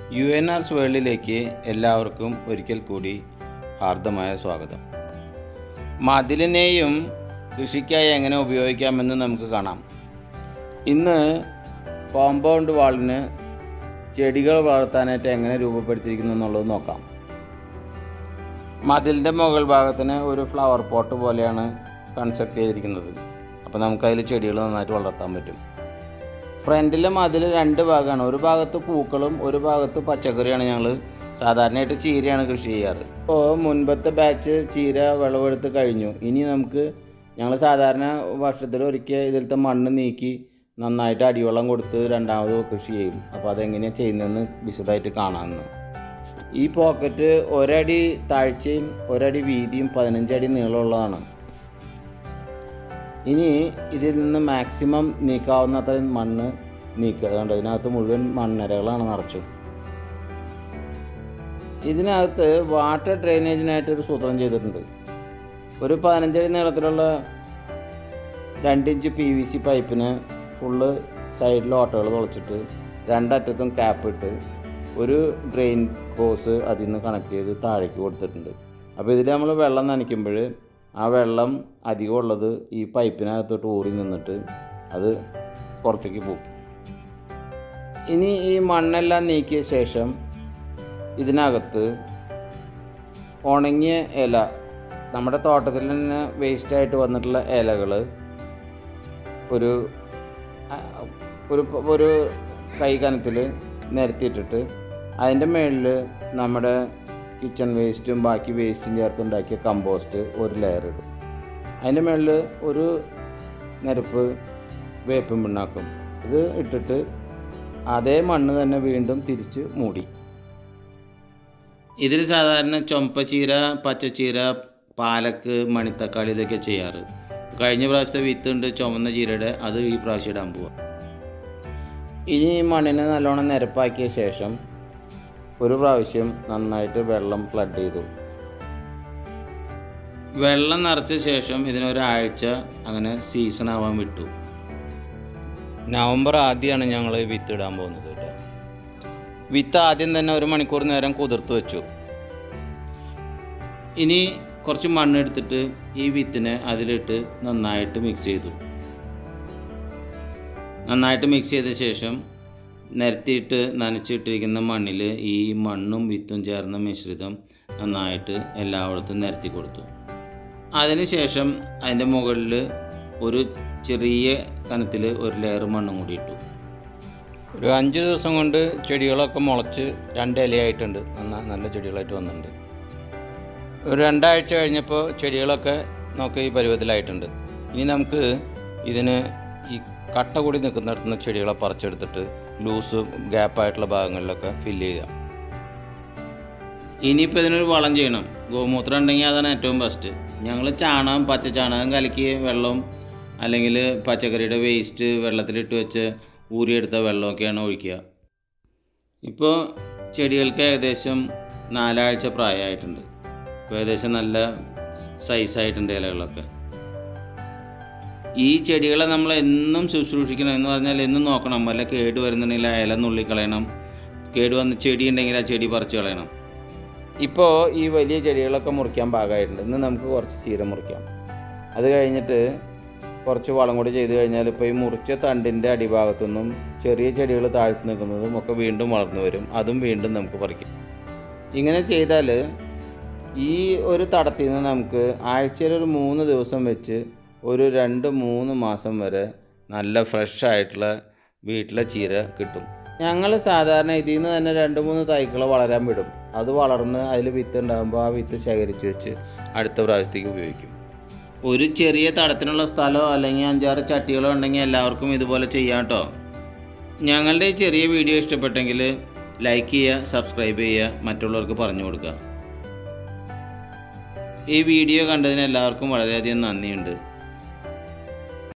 U N ആർസ് വേൾഡിലേക്ക് എല്ലാവർക്കും ഒരിക്കൽ കൂടി ഹാർദമായ സ്വാഗതം മതിലിനെയും കൃഷിക്കായി എങ്ങനെ ഉപയോഗിക്കാമെന്ന് നമുക്ക് കാണാം ഇന്ന് കോമ്പൗണ്ട് വാളിന് ചെടികൾ വളർത്താനായിട്ട് എങ്ങനെ രൂപപ്പെടുത്തിയിരിക്കുന്നു എന്നുള്ളത് നോക്കാം മതിലിൻ്റെ മുകൾ ഭാഗത്തിന് ഒരു ഫ്ലവർ പോട്ട് പോലെയാണ് കൺസ്ട്രക്ട് ചെയ്തിരിക്കുന്നത് അപ്പോൾ നമുക്കതിൽ ചെടികൾ നന്നായിട്ട് വളർത്താൻ പറ്റും ഫ്രണ്ടിലെ മതിൽ രണ്ട് ഭാഗമാണ് ഒരു ഭാഗത്ത് പൂക്കളും ഒരു ഭാഗത്ത് പച്ചക്കറിയാണ് ഞങ്ങൾ സാധാരണയായിട്ട് ചീരയാണ് കൃഷി ചെയ്യാറ് ഇപ്പോൾ മുൻപത്തെ ബാച്ച് ചീര വിളവെടുത്ത് കഴിഞ്ഞു ഇനി നമുക്ക് ഞങ്ങൾ സാധാരണ വർഷത്തിൽ ഒരിക്കൽ ഇതിലത്തെ മണ്ണ് നീക്കി നന്നായിട്ട് അടിവെള്ളം കൊടുത്ത് രണ്ടാമത് കൃഷി ചെയ്യും അപ്പോൾ അതെങ്ങനെയാണ് ചെയ്യുന്നതെന്ന് വിശദമായിട്ട് കാണാമെന്ന് ഈ പോക്കറ്റ് ഒരടി താഴ്ചയും ഒരടി വീതിയും പതിനഞ്ചടി നീളമുള്ളതാണ് ഇനി ഇതിൽ നിന്ന് മാക്സിമം നീക്കാവുന്ന അത്രയും മണ്ണ് നീക്കുക അതുകൊണ്ട് ഇതിനകത്ത് മുഴുവൻ മണ്ണരകളാണ് നിറച്ചു ഇതിനകത്ത് വാട്ടർ ഡ്രെയിനേജിനായിട്ട് ഒരു സൂത്രം ചെയ്തിട്ടുണ്ട് ഒരു പതിനഞ്ചടി നീളത്തിലുള്ള രണ്ടിഞ്ച് പി വി സി പൈപ്പിന് ഫുള്ള് സൈഡിൽ ഓട്ടകൾ തുളച്ചിട്ട് രണ്ടറ്റത്തും ക്യാപ്പ് ഇട്ട് ഒരു ഡ്രെയിൻ ഹോസ് അതിൽ നിന്ന് കണക്ട് ചെയ്ത് താഴേക്ക് കൊടുത്തിട്ടുണ്ട് അപ്പോൾ ഇതിൽ നമ്മൾ വെള്ളം നനയ്ക്കുമ്പോൾ ആ വെള്ളം അധികമുള്ളത് ഈ പൈപ്പിനകത്തോട്ട് ഊറി നിന്നിട്ട് അത് പുറത്തേക്ക് പോകും ഇനി ഈ മണ്ണെല്ലാം നീക്കിയ ശേഷം ഇതിനകത്ത് ഉണങ്ങിയ ഇല നമ്മുടെ തോട്ടത്തിൽ തന്നെ വേസ്റ്റായിട്ട് വന്നിട്ടുള്ള ഇലകൾ ഒരു അ- ഒരു ഒരു കൈ കനത്തിൽ നിരത്തിയിട്ടിട്ട് അതിൻ്റെ മുകളിൽ നമ്മുടെ കിച്ചൺ വേസ്റ്റും ബാക്കി വേസ്റ്റും ചേർത്തുണ്ടാക്കിയ കമ്പോസ്റ്റ് ഒരു ലെയർ ഇടും അതിൻ്റെ മുകളിൽ ഒരു നിരപ്പ് വേപ്പും പിണ്ണാക്കും ഇത് ഇട്ടിട്ട് അതേ മണ്ണ് തന്നെ വീണ്ടും തിരിച്ച് മൂടി ഇതിൽ സാധാരണ ചുമപ്പച്ചീര പച്ചച്ചീര പാലക്ക് മണിത്തക്കാളി ഇതൊക്കെ ചെയ്യാറ് കഴിഞ്ഞ പ്രാവശ്യത്തെ വിത്തുണ്ട് ചുമന്ന ചീരയുടെ അത് ഈ പ്രാവശ്യം ഇടാൻ പോവാം ഇനി ഈ മണ്ണിനെ നല്ലോണം നിരപ്പാക്കിയ ശേഷം ഒരു പ്രാവശ്യം നന്നായിട്ട് വെള്ളം ഫ്ലഡ് ചെയ്തു വെള്ളം നിറച്ച ശേഷം ഇതിനൊരാഴ്ച അങ്ങനെ സീസൺ ആവാൻ വിട്ടു നവംബർ ആദ്യമാണ് ഞങ്ങൾ വിത്ത് ഇടാൻ പോകുന്നത് കേട്ടോ വിത്ത് ആദ്യം തന്നെ ഒരു മണിക്കൂർ നേരം കുതിർത്ത് വെച്ചു ഇനി കുറച്ച് മണ്ണെടുത്തിട്ട് ഈ വിത്തിനെ അതിലിട്ട് നന്നായിട്ട് മിക്സ് ചെയ്തു നന്നായിട്ട് മിക്സ് ചെയ്ത ശേഷം നിരത്തിയിട്ട് നനച്ചിട്ടിരിക്കുന്ന മണ്ണിൽ ഈ മണ്ണും വിത്തും ചേർന്ന മിശ്രിതം നന്നായിട്ട് എല്ലായിടത്തും നിരത്തി കൊടുത്തു അതിനുശേഷം അതിൻ്റെ മുകളിൽ ഒരു ചെറിയ കനത്തിൽ ഒരു ലെയർ മണ്ണും കൂടി ഇട്ടു ഒരു അഞ്ച് ദിവസം കൊണ്ട് ചെടികളൊക്കെ മുളച്ച് രണ്ട് ഇലയായിട്ടുണ്ട് നന്നാ നല്ല ചെടികളായിട്ട് വന്നിട്ടുണ്ട് ഒരു രണ്ടാഴ്ച കഴിഞ്ഞപ്പോൾ ചെടികളൊക്കെ നമുക്ക് ഈ പരുവത്തിലായിട്ടുണ്ട് ഇനി നമുക്ക് ഇതിന് ഈ കട്ട കൂടി നിൽക്കുന്നിടത്തു നിന്ന് ചെടികളെ പറിച്ചെടുത്തിട്ട് ലൂസ് ഗ്യാപ്പായിട്ടുള്ള ഭാഗങ്ങളിലൊക്കെ ഫില്ല് ചെയ്യാം ഇനിയിപ്പോൾ ഇതിനൊരു വളം ചെയ്യണം ഗോമൂത്രം ഉണ്ടെങ്കിൽ അതാണ് ഏറ്റവും ബെസ്റ്റ് ഞങ്ങൾ ചാണകം പച്ച ചാണകം കലക്കി വെള്ളവും അല്ലെങ്കിൽ പച്ചക്കറിയുടെ വേസ്റ്റ് വെള്ളത്തിലിട്ട് വെച്ച് ഊരിയെടുത്ത വെള്ളമൊക്കെയാണ് ഒഴിക്കുക ഇപ്പോൾ ചെടികൾക്ക് ഏകദേശം നാലാഴ്ച പ്രായമായിട്ടുണ്ട് ഇപ്പോൾ ഏകദേശം നല്ല സൈസായിട്ടുണ്ട് ഇലകളൊക്കെ ഈ ചെടികളെ നമ്മൾ എന്നും ശുശ്രൂഷിക്കണം എന്ന് പറഞ്ഞാൽ എന്നും നോക്കണം വല്ല കേട് വരുന്നുണ്ടെങ്കിൽ ആ ഇല നുള്ളിക്കളയണം കേട് വന്ന് ചെടി ഉണ്ടെങ്കിൽ ആ ചെടി പറിച്ച് കളയണം ഇപ്പോൾ ഈ വലിയ ചെടികളൊക്കെ മുറിക്കാൻ പാകമായിട്ടുണ്ട് ഇന്ന് നമുക്ക് കുറച്ച് ചീര മുറിക്കാം അത് കഴിഞ്ഞിട്ട് കുറച്ച് വളം കൂടി ചെയ്ത് കഴിഞ്ഞാൽ ഇപ്പോൾ ഈ മുറിച്ച തണ്ടിൻ്റെ അടിഭാഗത്തു നിന്നും ചെറിയ ചെടികൾ താഴ്ത്തി നിൽക്കുന്നതും ഒക്കെ വീണ്ടും വളർന്നു വരും അതും വീണ്ടും നമുക്ക് പറിക്കാം ഇങ്ങനെ ചെയ്താൽ ഈ ഒരു തടത്തിൽ നിന്ന് നമുക്ക് ആഴ്ചയിൽ ഒരു മൂന്ന് ദിവസം വെച്ച് ഒരു രണ്ട് മൂന്ന് മാസം വരെ നല്ല ഫ്രഷ് ആയിട്ടുള്ള വീട്ടിലെ ചീര കിട്ടും ഞങ്ങൾ സാധാരണ ഇതിൽ നിന്ന് തന്നെ രണ്ട് മൂന്ന് തൈകൾ വളരാൻ വിടും അത് വളർന്ന് അതിൽ വിത്ത് ഉണ്ടാകുമ്പോൾ ആ വിത്ത് ശേഖരിച്ച് വെച്ച് അടുത്ത പ്രാവശ്യത്തേക്ക് ഉപയോഗിക്കും ഒരു ചെറിയ തടത്തിനുള്ള സ്ഥലമോ അല്ലെങ്കിൽ അഞ്ചാറ് ചട്ടികളോ ഉണ്ടെങ്കിൽ എല്ലാവർക്കും ഇതുപോലെ ചെയ്യാം കേട്ടോ ഞങ്ങളുടെ ഈ ചെറിയ വീഡിയോ ഇഷ്ടപ്പെട്ടെങ്കിൽ ലൈക്ക് ചെയ്യുക സബ്സ്ക്രൈബ് ചെയ്യുക മറ്റുള്ളവർക്ക് പറഞ്ഞു കൊടുക്കുക ഈ വീഡിയോ കണ്ടതിന് എല്ലാവർക്കും വളരെയധികം നന്ദിയുണ്ട്